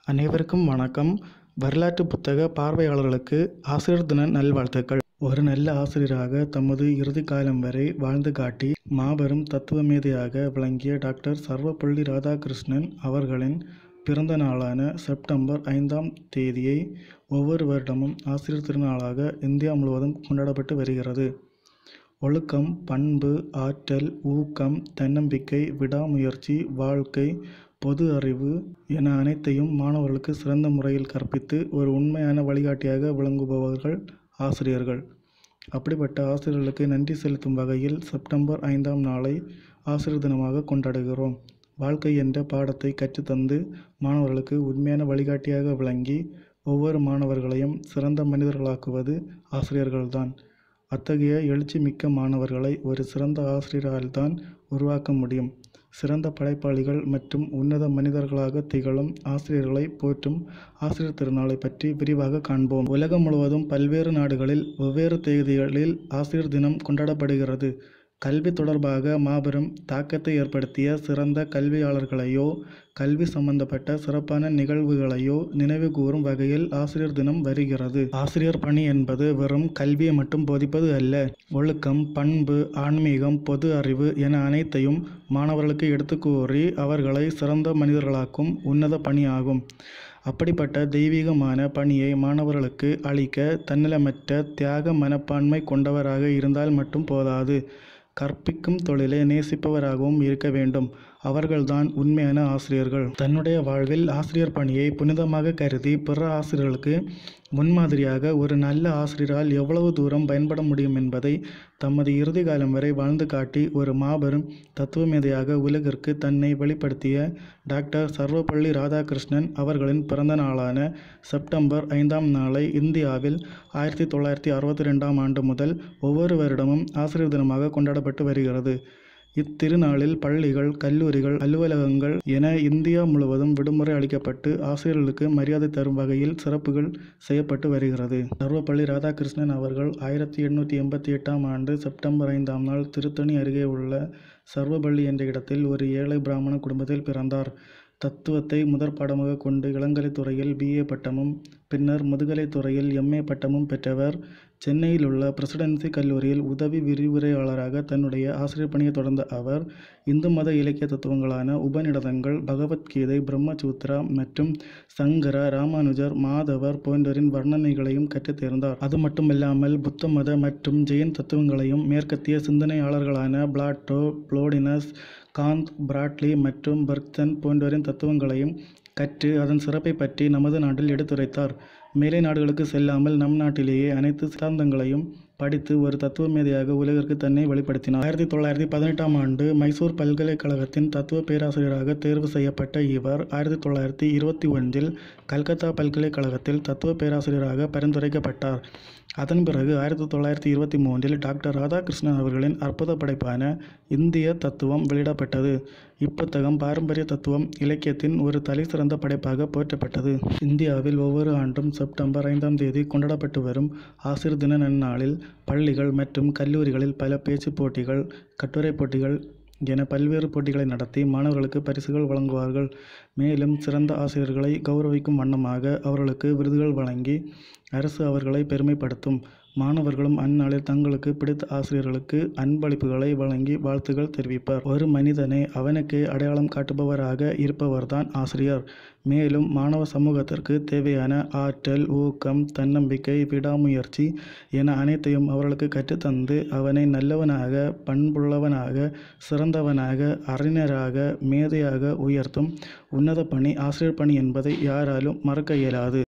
அனைவருக்கும் வணக்கம் வரலாற்று புத்தக பார்வையாளர்களுக்கு ஆசிரியர் தின நல்வாழ்த்துக்கள் ஒரு நல்ல ஆசிரியராக தமது இறுதி காலம் வரை வாழ்ந்து காட்டி மாபெரும் தத்துவ மேதையாக விளங்கிய டாக்டர் சர்வப்பள்ளி ராதாகிருஷ்ணன் அவர்களின் பிறந்த நாளான செப்டம்பர் ஐந்தாம் தேதியை ஒவ்வொரு வருடமும் ஆசிரியர் திருநாளாக இந்தியா முழுவதும் கொண்டாடப்பட்டு வருகிறது ஒழுக்கம் பண்பு ஆற்றல் ஊக்கம் தன்னம்பிக்கை விடாமுயற்சி வாழ்க்கை பொது அறிவு என அனைத்தையும் மாணவர்களுக்கு சிறந்த முறையில் கற்பித்து ஒரு உண்மையான வழிகாட்டியாக விளங்குபவர்கள் ஆசிரியர்கள் அப்படிப்பட்ட ஆசிரியர்களுக்கு நன்றி செலுத்தும் வகையில் செப்டம்பர் ஐந்தாம் நாளை ஆசிரியர் தினமாக கொண்டாடுகிறோம் வாழ்க்கை என்ற பாடத்தை கற்றுத்தந்து மாணவர்களுக்கு உண்மையான வழிகாட்டியாக விளங்கி ஒவ்வொரு மாணவர்களையும் சிறந்த மனிதர்களாக்குவது ஆசிரியர்கள்தான் அத்தகைய எழுச்சி மிக்க மாணவர்களை ஒரு சிறந்த ஆசிரியரால்தான் உருவாக்க முடியும் சிறந்த படைப்பாளிகள் மற்றும் உன்னத மனிதர்களாக திகழும் ஆசிரியர்களை போற்றும் ஆசிரியர் திருநாளை பற்றி விரிவாக காண்போம் உலகம் முழுவதும் பல்வேறு நாடுகளில் வெவ்வேறு தேதிகளில் ஆசிரியர் தினம் கொண்டாடப்படுகிறது கல்வி தொடர்பாக மாபெரும் தாக்கத்தை ஏற்படுத்திய சிறந்த கல்வியாளர்களையோ கல்வி சம்பந்தப்பட்ட சிறப்பான நிகழ்வுகளையோ நினைவு கூறும் வகையில் ஆசிரியர் தினம் வருகிறது ஆசிரியர் பணி என்பது வெறும் கல்வியை மட்டும் போதிப்பது அல்ல ஒழுக்கம் பண்பு ஆன்மீகம் பொது அறிவு என அனைத்தையும் மாணவர்களுக்கு எடுத்து கூறி அவர்களை சிறந்த மனிதர்களாக்கும் உன்னத பணியாகும் அப்படிப்பட்ட தெய்வீகமான பணியை மாணவர்களுக்கு அளிக்க தன்னலமற்ற தியாக மனப்பான்மை கொண்டவராக இருந்தால் மட்டும் போதாது கற்பிக்கும் தொழிலை நேசிப்பவராகவும் இருக்க வேண்டும் அவர்கள்தான் உண்மையான ஆசிரியர்கள் தன்னுடைய வாழ்வில் ஆசிரியர் பணியை புனிதமாக கருதி பிற ஆசிரியர்களுக்கு முன்மாதிரியாக ஒரு நல்ல ஆசிரியரால் எவ்வளவு தூரம் பயன்பட முடியும் என்பதை தமது இறுதி காலம் வரை வாழ்ந்து காட்டி ஒரு மாபெரும் தத்துவமேதையாக உலகிற்கு தன்னை வெளிப்படுத்திய டாக்டர் சர்வப்பள்ளி ராதாகிருஷ்ணன் அவர்களின் பிறந்த நாளான செப்டம்பர் ஐந்தாம் நாளை இந்தியாவில் ஆயிரத்தி தொள்ளாயிரத்தி அறுபத்தி ரெண்டாம் ஆண்டு முதல் ஒவ்வொரு வருடமும் ஆசிரியர் தினமாக கொண்டாடப்பட்டு வருகிறது இத்திருநாளில் பள்ளிகள் கல்லூரிகள் அலுவலகங்கள் என இந்தியா முழுவதும் விடுமுறை அளிக்கப்பட்டு ஆசிரியர்களுக்கு மரியாதை தரும் வகையில் சிறப்புகள் செய்யப்பட்டு வருகிறது சர்வப்பள்ளி ராதாகிருஷ்ணன் அவர்கள் ஆயிரத்தி எண்ணூற்றி எண்பத்தி எட்டாம் ஆண்டு செப்டம்பர் ஐந்தாம் நாள் திருத்தணி அருகே உள்ள சர்வப்பள்ளி என்ற இடத்தில் ஒரு ஏழை பிராமண குடும்பத்தில் பிறந்தார் தத்துவத்தை முதற் பாடமாக கொண்டு இளங்கலை துறையில் பிஏ பட்டமும் பின்னர் முதுகலை துறையில் எம்ஏ பட்டமும் பெற்றவர் சென்னையில் உள்ள பிரசிடென்சி கல்லூரியில் உதவி விரிவுரையாளராக தன்னுடைய ஆசிரியர் பணியை தொடர்ந்த அவர் இந்து மத இலக்கிய தத்துவங்களான உபநிடதங்கள் பகவத்கீதை பிரம்மசூத்ரா மற்றும் சங்கர ராமானுஜர் மாதவர் போன்றோரின் வர்ணனைகளையும் கற்றுத் தேர்ந்தார் அது மட்டுமில்லாமல் புத்த மத மற்றும் ஜெயின் தத்துவங்களையும் மேற்கத்திய சிந்தனையாளர்களான பிளாட்டோ புளோடினஸ் காந்த் பிராட்லி மற்றும் பர்க்சன் போன்றோரின் தத்துவங்களையும் கற்று அதன் சிறப்பை பற்றி நமது நாட்டில் எடுத்துரைத்தார் மேலை நாடுகளுக்கு செல்லாமல் நம் நாட்டிலேயே அனைத்து சித்தாந்தங்களையும் படித்து ஒரு தத்துவ மேதையாக உலகிற்கு தன்னை வெளிப்படுத்தினார் ஆயிரத்தி தொள்ளாயிரத்தி பதினெட்டாம் ஆண்டு மைசூர் பல்கலைக்கழகத்தின் தத்துவ பேராசிரியராக தேர்வு செய்யப்பட்ட இவர் ஆயிரத்தி தொள்ளாயிரத்தி இருபத்தி ஒன்றில் கல்கத்தா பல்கலைக்கழகத்தில் தத்துவ பேராசிரியராக பரிந்துரைக்கப்பட்டார் அதன் பிறகு ஆயிரத்தி தொள்ளாயிரத்தி இருபத்தி மூன்றில் டாக்டர் ராதாகிருஷ்ணன் அவர்களின் அற்புத படைப்பான இந்திய தத்துவம் வெளியிடப்பட்டது இப்புத்தகம் பாரம்பரிய தத்துவம் இலக்கியத்தின் ஒரு தலை சிறந்த படைப்பாக போற்றப்பட்டது இந்தியாவில் ஒவ்வொரு ஆண்டும் செப்டம்பர் ஐந்தாம் தேதி கொண்டாடப்பட்டு வரும் ஆசிரியர் தின நன்னாளில் பள்ளிகள் மற்றும் கல்லூரிகளில் பல பேச்சு போட்டிகள் கட்டுரை போட்டிகள் என பல்வேறு போட்டிகளை நடத்தி மாணவர்களுக்கு பரிசுகள் வழங்குவார்கள் மேலும் சிறந்த ஆசிரியர்களை கௌரவிக்கும் வண்ணமாக அவர்களுக்கு விருதுகள் வழங்கி அரசு அவர்களை பெருமைப்படுத்தும் மாணவர்களும் அந்நாளில் தங்களுக்கு பிடித்த ஆசிரியர்களுக்கு அன்பளிப்புகளை வழங்கி வாழ்த்துகள் தெரிவிப்பர் ஒரு மனிதனை அவனுக்கு அடையாளம் காட்டுபவராக இருப்பவர்தான் ஆசிரியர் மேலும் மாணவ சமூகத்திற்கு தேவையான ஆற்றல் ஊக்கம் தன்னம்பிக்கை விடாமுயற்சி என அனைத்தையும் அவர்களுக்கு கற்றுத்தந்து அவனை நல்லவனாக பண்புள்ளவனாக சிறந்தவனாக அறிஞராக மேதையாக உயர்த்தும் உன்னத பணி ஆசிரியர் பணி என்பதை யாராலும் மறக்க இயலாது